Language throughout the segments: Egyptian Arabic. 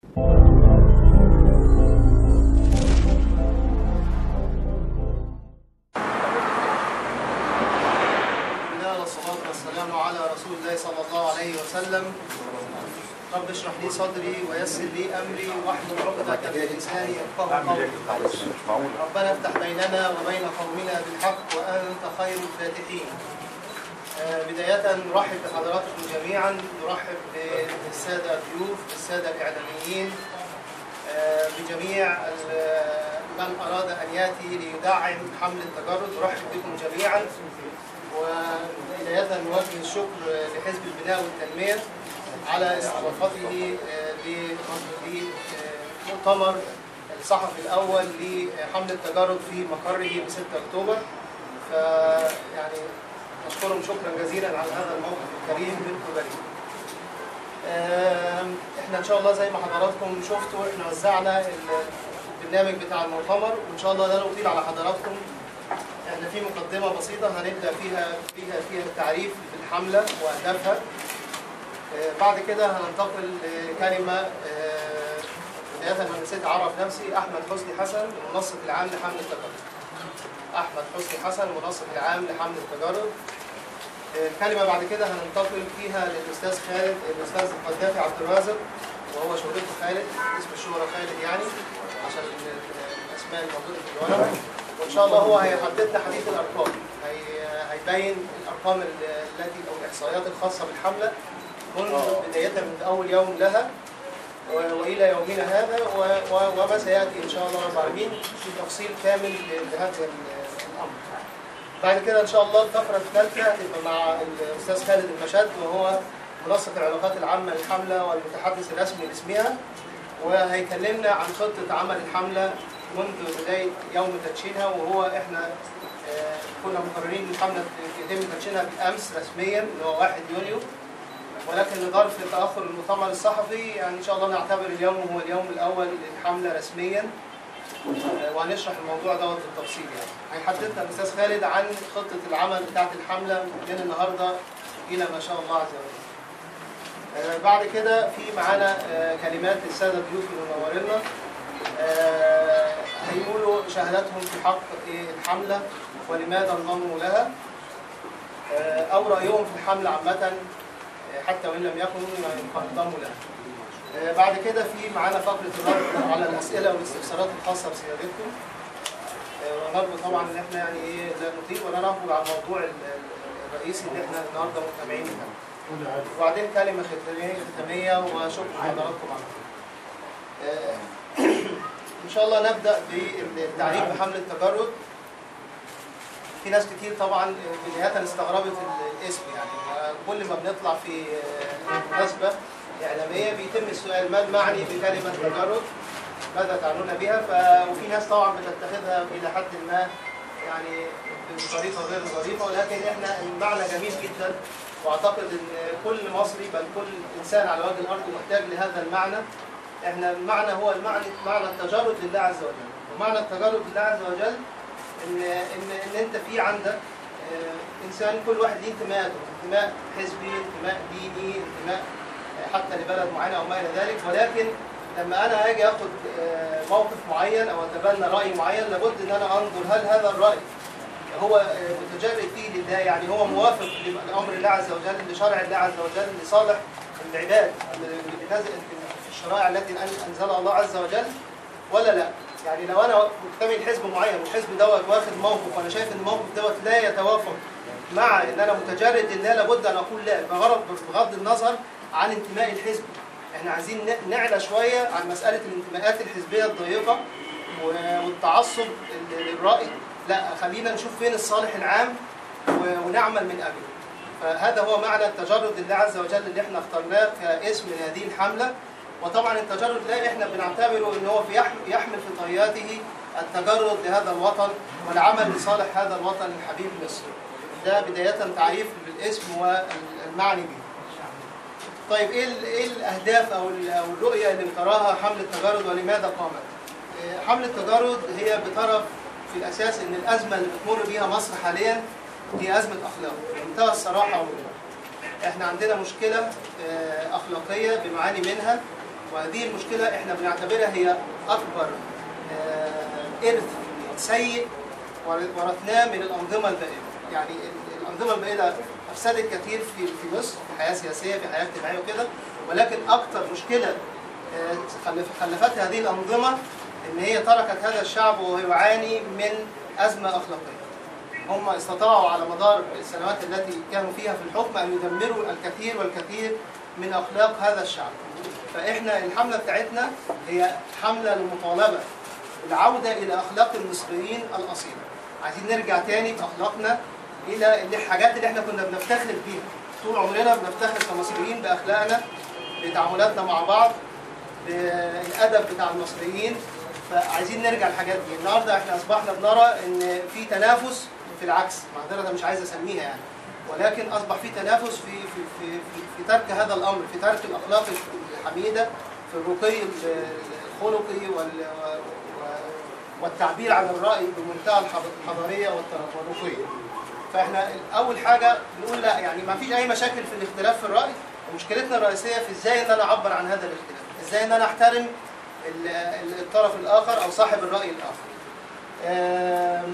الله والصلاة والسلام على رسول الله صلى الله عليه وسلم رب اشرح لي صدري ويسر لي أمري واحلل عقدة من لساني يفقهوا قولي ربنا افتح بيننا وبين قومنا بالحق وأنت خير الفاتحين آه، بداية نرحب بحضراتكم جميعا نرحب بالسادة الضيوف بالسادة الإعلاميين آه، بجميع ال- من أراد أن يأتي ليدعم حمل التجرد نرحب بكم جميعا وبداية نوجه الشكر لحزب البناء والتنمية على استضافته آه، ل- لمؤتمر الصحفي الأول لحمل التجرد في مقره ب 6 أكتوبر فيعني نشكرهم شكرا جزيلا على هذا الموقف الكريم من قبلهم. آم، احنا ان شاء الله زي ما حضراتكم شفتوا احنا وزعنا ال- البرنامج بتاع المؤتمر وان شاء الله لا نطيل على حضراتكم احنا في مقدمه بسيطه هنبدا فيها فيها فيها التعريف بالحمله واهدافها آه، بعد كده هننتقل لكلمه آه، بدايه انا نسيت اعرف نفسي احمد حسني حسن المنسق العام لحمل التجارب احمد حسني حسن المنسق العام لحمل التجارب الكلمة بعد كده هننتقل فيها للأستاذ خالد الأستاذ القذافي عبد الرازق وهو شهرته خالد اسم الشهرة خالد يعني عشان ال- ال- الأسماء الموجودة في الورقة وإن شاء الله هو هيحدد لنا حديث الأرقام هي هيبين الأرقام ال- التي أو الإحصائيات الخاصة بالحملة منذ بداية من أول يوم لها و- وإلى يومنا هذا و- و- وما سيأتي إن شاء الله رب العالمين في تفصيل كامل لهذا ال- الأمر. بعد كده ان شاء الله الفقره الثالثه هتبقى مع الاستاذ خالد المشاد وهو منسق العلاقات العامه للحمله والمتحدث الرسمي باسمها وهيكلمنا عن خطه عمل الحمله منذ بدايه يوم تدشينها وهو احنا آه، كنا مقررين ان الحمله يتم تدشينها بالامس رسميا اللي هو 1 يونيو ولكن لظرف تاخر المؤتمر الصحفي يعني ان شاء الله نعتبر اليوم هو اليوم الاول للحمله رسميا وهنشرح الموضوع دوت بالتفصيل يعني هيحدثنا الاستاذ خالد عن خطه العمل بتاعه الحمله من النهارده الى ما شاء الله عز وجل. آه، بعد كده في معانا آه، كلمات للساده الضيوف اللي منورينا آه، هيقولوا شهاداتهم في حق إيه الحمله ولماذا انضموا لها آه، او رايهم في الحمله عامه آه، حتى وان لم يكونوا ينضموا لها. آه، بعد كده في معانا فقرة الرد على الأسئلة والاستفسارات الخاصة بسيادتكم. آه، ونرجو طبعا إن إحنا يعني إيه لا نطيل ولا نخرج عن الموضوع ال- ال- الرئيسي اللي إحنا النهارده متابعين له. وبعدين كلمة ختامية ختامية وشكر حضراتكم على آه، إن شاء الله نبدأ بالتعريف بحمل التجرد. في ناس كتير طبعا بداية استغربت ال- الاسم يعني آه، كل ما بنطلع في آه، مناسبة إعلامية بيتم السؤال ما المعني بكلمة تجرد؟ ماذا تعنون بها؟ ف... وفي ناس طبعا بتتخذها إلى حد ما يعني بطريقة غير ظريفة ولكن احنا المعنى جميل جدا واعتقد ان كل مصري بل كل انسان على وجه الارض محتاج لهذا المعنى. احنا المعنى هو المعنى معنى التجرد لله عز وجل. ومعنى التجرد لله عز وجل ان ان ان انت في عندك آه، انسان كل واحد ليه انتماءاته، انتماء حزبي، انتماء ديني، انتماء حتى لبلد معينه او ما الى ذلك ولكن لما انا اجي اخد آه، موقف معين او اتبنى راي معين لابد ان انا انظر هل هذا الراي هو آه، متجرد فيه لله يعني هو موافق لامر الله عز وجل لشرع الله عز وجل لصالح العباد بهذه- في الشرائع التي أن- انزلها الله عز وجل ولا لا؟ يعني لو انا منتمي لحزب معين والحزب دوت واخد موقف وانا شايف ان الموقف دوت لا يتوافق مع ان انا متجرد لله لابد ان اقول لا بغرض بغض النظر عن انتمائي الحزبي احنا عايزين ن- نعلى شويه عن مساله الانتماءات الحزبيه الضيقه و- والتعصب ال- للراي لا خلينا نشوف فين الصالح العام و- ونعمل من اجله فهذا هو معنى التجرد لله عز وجل اللي احنا اخترناه كاسم لهذه الحمله وطبعا التجرد ده احنا بنعتبره ان هو في يحمل, يحمل في طياته التجرد لهذا الوطن والعمل لصالح هذا الوطن الحبيب مصر ده بدايه تعريف بالاسم والمعني به طيب ايه ال- ايه الاهداف او ال- او الرؤيه اللي بتراها حمله التجرد ولماذا قامت؟ آه، حمله التجرد هي بترى في الاساس ان الازمه اللي بتمر بيها مصر حاليا هي ازمه اخلاق بمنتهى الصراحه والوضوح. احنا عندنا مشكله آه، اخلاقيه بنعاني منها وهذه المشكله احنا بنعتبرها هي اكبر آه، ارث سيء ورثناه من الانظمه البائده يعني ال- الانظمه البائده افسدت كثير في في مصر في حياه سياسيه في حياه اجتماعيه وكده ولكن اكثر مشكله آه، خلف- خلفتها هذه الانظمه ان هي تركت هذا الشعب وهو يعاني من ازمه اخلاقيه هم استطاعوا على مدار السنوات التي كانوا فيها في الحكم ان يدمروا الكثير والكثير من اخلاق هذا الشعب. فاحنا الحمله بتاعتنا هي حمله للمطالبه بالعوده الى اخلاق المصريين الاصيله. عايزين نرجع تاني باخلاقنا الى اللي- الحاجات اللي احنا كنا بنفتخر بيها. طول عمرنا بنفتخر كمصريين باخلاقنا بتعاملاتنا مع بعض بالادب بتاع المصريين فعايزين نرجع الحاجات دي النهارده احنا اصبحنا بنرى ان في تنافس في العكس معذره أنا مش عايز اسميها يعني ولكن اصبح في تنافس في في في في, في ترك هذا الامر في ترك الاخلاق الحميده في الرقي الخلقي وال و- والتعبير عن الراي بمنتهى الحض- الحضاريه والت- والرقي فاحنا اول حاجه بنقول لا يعني ما فيش اي مشاكل في الاختلاف في الراي ومشكلتنا الرئيسيه في ازاي ان انا اعبر عن هذا الاختلاف ازاي ان انا احترم ال- ال- الطرف الاخر او صاحب الراي الاخر آم،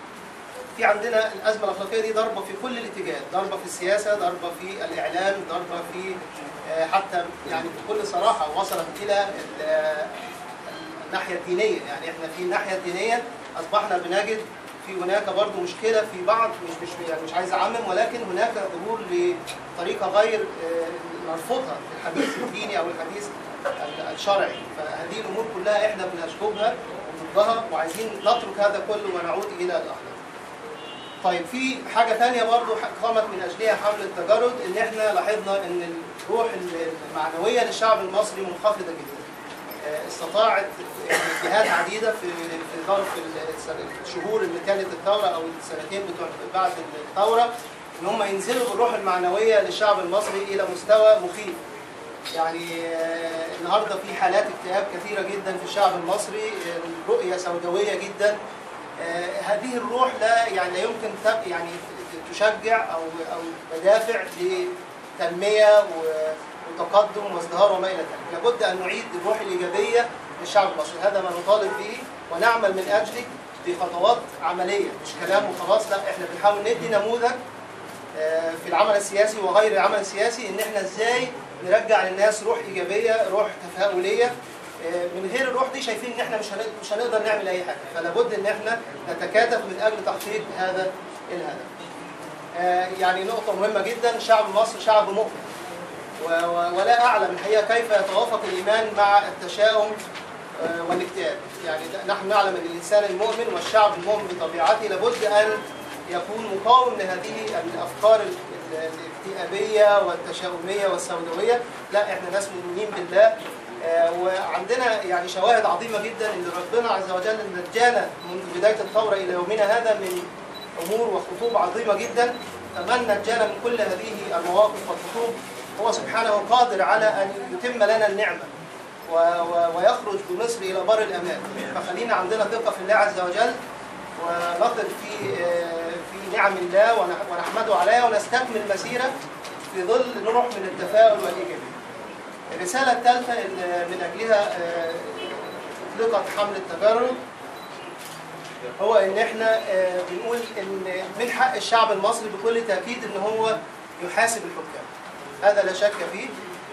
في عندنا الازمه الاخلاقيه دي ضربه في كل الاتجاهات ضربه في السياسه ضربه في الاعلام ضربه في آه، حتى يعني بكل صراحه وصلت الى ال- آه، الناحيه الدينيه يعني احنا في الناحيه الدينيه اصبحنا بنجد في هناك برضه مشكله في بعض مش مش يعني مش عايز اعمم ولكن هناك ظهور لطريقه غير آه، مرفوضها في الحديث الديني او الحديث ال- الشرعي فهذه الامور كلها احنا بنشكبها وضدها وعايزين نترك هذا كله ونعود الى الاخلاق. طيب في حاجة تانية برضو قامت من أجلها حملة التجرد إن إحنا لاحظنا إن الروح المعنوية للشعب المصري منخفضة جدا. آه، استطاعت جهات عديدة في في ظرف الس- الشهور اللي كانت الثورة أو السنتين بتوع بعد الثورة إن هم ينزلوا بالروح المعنوية للشعب المصري إلى مستوى مخيف. يعني آه، النهارده في حالات اكتئاب كثيرة جدا في الشعب المصري، آه، رؤية سوداوية جدا. آه، هذه الروح لا يعني لا يمكن تب يعني تشجع او او مدافع لتنميه و- وتقدم وازدهار وما الى ذلك، لابد ان نعيد الروح الايجابيه للشعب المصري، هذا ما نطالب به ونعمل من اجله بخطوات عمليه مش كلام وخلاص لا احنا بنحاول ندي نموذج آه، في العمل السياسي وغير العمل السياسي ان احنا ازاي نرجع للناس روح ايجابيه روح تفاؤليه آه، من غير الروح دي شايفين ان احنا مش هنقدر مش هنقدر نعمل اي حاجه فلا بد ان احنا نتكاتف من اجل تحقيق هذا الهدف آه، يعني نقطه مهمه جدا شعب مصر شعب مؤمن و- و- ولا اعلم الحقيقه كيف يتوافق الايمان مع التشاؤم آه، والاكتئاب يعني ده- نحن نعلم ان الانسان المؤمن والشعب المؤمن بطبيعته لابد ان يكون مقاوم لهذه الافكار ال- ال- الاكتئابيه والتشاؤميه والسوداويه لا احنا ناس مؤمنين بالله آه، وعندنا يعني شواهد عظيمه جدا ان ربنا عز وجل نجانا منذ بدايه الثوره الى يومنا هذا من امور وخطوب عظيمه جدا فمن نجانا من كل هذه المواقف والخطوب هو سبحانه قادر على ان يتم لنا النعمه و- و- ويخرج بمصر الى بر الامان فخلينا عندنا ثقه في الله عز وجل ونقف في آه، في نعم الله ونح- ونحمده عليها ونستكمل المسيره في ظل نوع من التفاؤل والايجابيه. الرساله الثالثه اللي من اجلها آه، اطلقت حمله تجرد هو ان احنا آه، بنقول ان من حق الشعب المصري بكل تاكيد ان هو يحاسب الحكام هذا لا شك فيه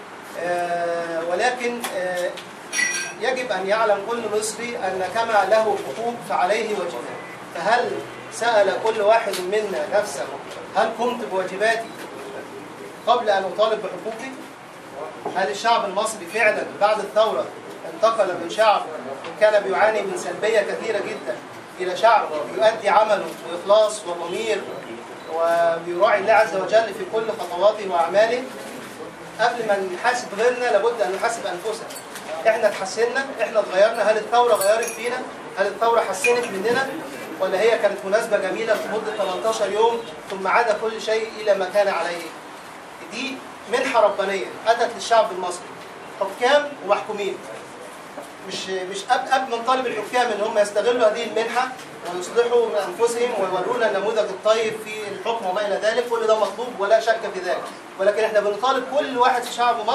آه، ولكن آه، يجب ان يعلم كل مصري ان كما له حقوق فعليه واجبات فهل سال كل واحد منا نفسه هل قمت بواجباتي قبل ان اطالب بحقوقي هل الشعب المصري فعلا بعد الثوره انتقل من شعب كان بيعاني من سلبيه كثيره جدا الى شعب يؤدي عمله باخلاص وضمير وبيراعي الله عز وجل في كل خطواته واعماله قبل ما نحاسب غيرنا لابد ان نحاسب انفسنا احنا اتحسنا احنا اتغيرنا هل الثوره غيرت فينا هل الثوره حسنت مننا ولا هي كانت مناسبه جميله لمده 18 يوم ثم عاد كل شيء الى ما كان عليه دي منحه ربانيه اتت للشعب المصري حكام ومحكومين مش مش قبل قبل ما نطالب الحكام ان هم يستغلوا هذه المنحه ويصلحوا من انفسهم ويورونا النموذج الطيب في الحكم وما الى ذلك كل ده مطلوب ولا شك في ذلك ولكن احنا بنطالب كل واحد في شعب مصر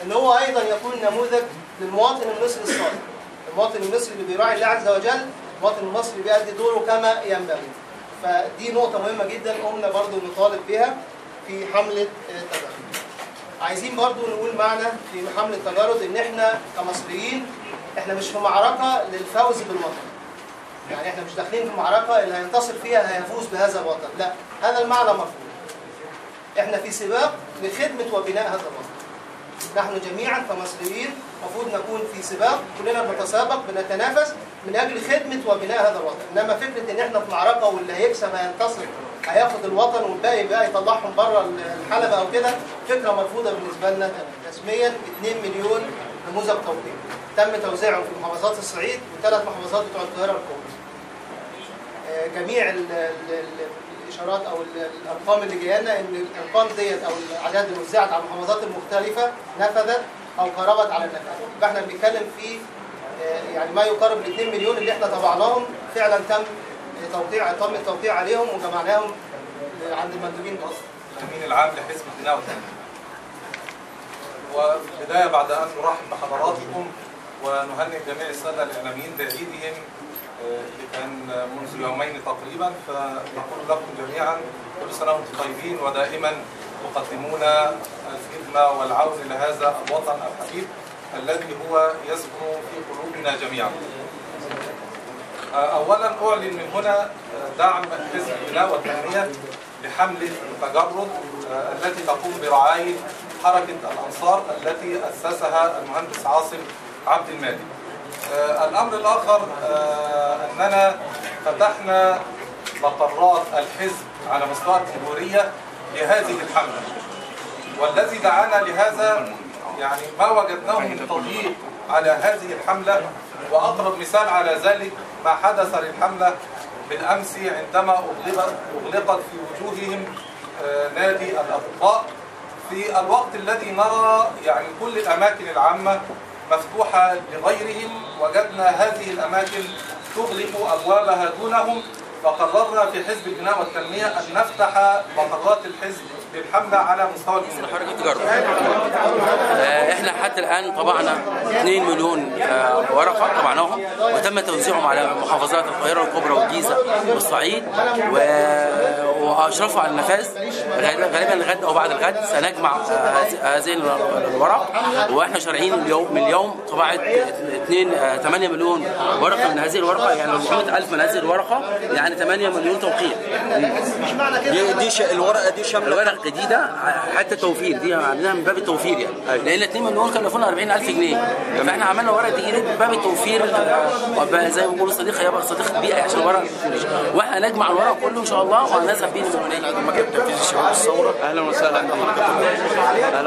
ان هو ايضا يكون نموذج للمواطن المصري الصالح المواطن المصري اللي بيراعي الله عز وجل المواطن المصري اللي بيأدي دوره كما ينبغي فدي نقطة مهمة جدا قمنا برضو نطالب بها في حملة التجرد عايزين برضو نقول معنا في حملة التجرد ان احنا كمصريين احنا مش في معركة للفوز بالوطن يعني احنا مش داخلين في معركة اللي هينتصر فيها هيفوز بهذا الوطن لا هذا المعنى مرفوض احنا في سباق لخدمة وبناء هذا الوطن نحن جميعا كمصريين المفروض نكون في سباق كلنا بنتسابق بنتنافس من اجل خدمه وبناء هذا الوطن انما فكره ان احنا في معركه واللي هيكسب هينتصر هياخد الوطن والباقي بقى يطلعهم بره الحلبه او كده فكره مرفوضه بالنسبه لنا رسميا 2 مليون نموذج توطين تم توزيعهم في محافظات الصعيد وثلاث محافظات بتوع القاهره الكبرى آه، جميع ال ال ال الاشارات او ال- الارقام اللي جايه لنا ان الارقام ديت او الاعداد اللي وزعت على المحافظات المختلفه نفذت او قربت على النفاذ يبقى احنا بنتكلم في آه، يعني ما يقارب ال 2 مليون اللي احنا طبعناهم فعلا تم توقيع تم التوقيع عليهم وجمعناهم عند المندوبين بأصل الامين العام لحزب البناء والتنميه. وبدايه بعد ان نرحب بحضراتكم ونهنئ جميع الساده الاعلاميين بعيدهم آه، اللي كان منذ يومين تقريبا فنقول لكم جميعا كل سنه وانتم طيبين ودائما تقدمون الخدمه والعون لهذا الوطن الحبيب الذي هو يسكن في قلوبنا جميعا. اولا اعلن من هنا دعم حزب البناء والتنميه لحمله التجرد آه، التي تقوم برعايه حركه الانصار التي اسسها المهندس عاصم عبد المالك. آه، الامر الاخر آه، اننا فتحنا مقرات الحزب على مستوى الجمهوريه لهذه الحمله. والذي دعانا لهذا يعني ما وجدناه من تضييق على هذه الحملة وأقرب مثال على ذلك ما حدث للحملة بالأمس عندما أغلقت أغلقت في وجوههم آه، نادي الأطباء في الوقت الذي نرى يعني كل الأماكن العامة مفتوحة لغيرهم وجدنا هذه الأماكن تغلق أبوابها دونهم فقررنا في حزب البناء والتنمية أن نفتح مقرات الحزب للحملة على مستوى الجمهورية حركة تجارة آه، احنا حتى الان طبعنا 2 مليون آه، ورقه طبعناهم وتم توزيعهم على محافظات القاهره الكبرى والجيزه والصعيد و- واشرفوا على النفاذ غالبا غالباً الغد او بعد الغد سنجمع آه، هذه- هذه الورق واحنا شارعين اليوم من اليوم طباعه 2 8 مليون ورقه من هذه الورقه يعني 400 الف من هذه الورقه يعني 8 مليون توقيع مش معنى كده دي دي ش... الورقه دي شامله الورق جديده حتى توفير دي عملناها من باب التوفير يعني لان 2 مليون كلفونا 40000 جنيه فاحنا عملنا ورق جديد من باب التوفير آه، زي ما بيقولوا صديق يبقى صديق بيئي عشان الورق ما يكونش. واحنا نجمع الورق كله ان شاء الله وهنذهب بيه للمديريه مكتب تنفيذ الشباب الثوره اهلا وسهلا اهلا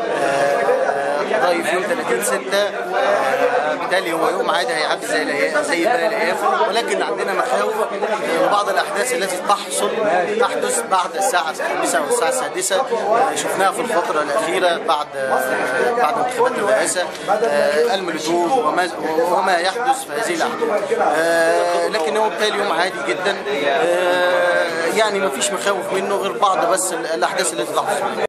وسهلا ضايف يوم 30 6 بالتالي هو يوم عادي هيعدي زي الأيام- زي باقي الايام ولكن عندنا مخاوف من بعض الاحداث التي تحصل تحدث بعد الساعه الخامسه او الساعه السادسه شفناها في الفتره الاخيره بعد بعد انتخابات الرئاسه آه، الملتوب وما وما يحدث في هذه الاحداث آه، لكن هو بالتالي يوم عادي جدا آه، يعني ما فيش مخاوف منه غير بعض بس الاحداث التي تحصل